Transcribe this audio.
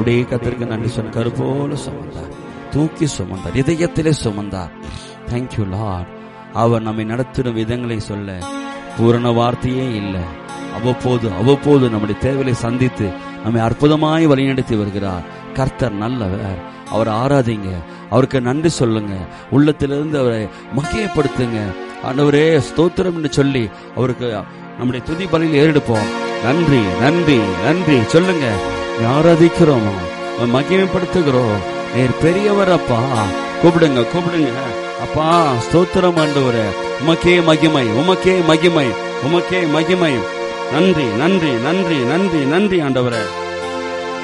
அப்படியே கத்திற்கு நன்றி சொன்ன கருப்போல சுமந்தார் தூக்கி சுமந்தார் இதயத்திலே சுமந்தார் தேங்க்யூ லார்ட் அவர் நம்மை நடத்தின விதங்களை சொல்ல பூரண வார்த்தையே இல்லை அவ்வப்போது அவ்வப்போது நம்முடைய தேவையை சந்தித்து நம்மை அற்புதமாய் வழிநடத்தி வருகிறார் கர்த்தர் நல்லவர் அவரை ஆராதிங்க அவருக்கு நன்றி சொல்லுங்க உள்ளத்திலிருந்து அவரை மகிமைப்படுத்துங்க ஆண்டவரே ஸ்தோத்திரம் என்று சொல்லி அவருக்கு நம்முடைய துதி பலியில் ஏறெடுப்போம் நன்றி நன்றி நன்றி சொல்லுங்க நீ ஆராதிக்கிறோம் மகிமைப்படுத்துகிறோம் நீர் பெரியவர் அப்பா கூப்பிடுங்க கூப்பிடுங்க அப்பா ஸ்தோத்திரம் ஆண்டவரே உமக்கே மகிமை உமக்கே மகிமை உமக்கே மகிமை நன்றி நன்றி நன்றி நன்றி நன்றி ஆண்டவரே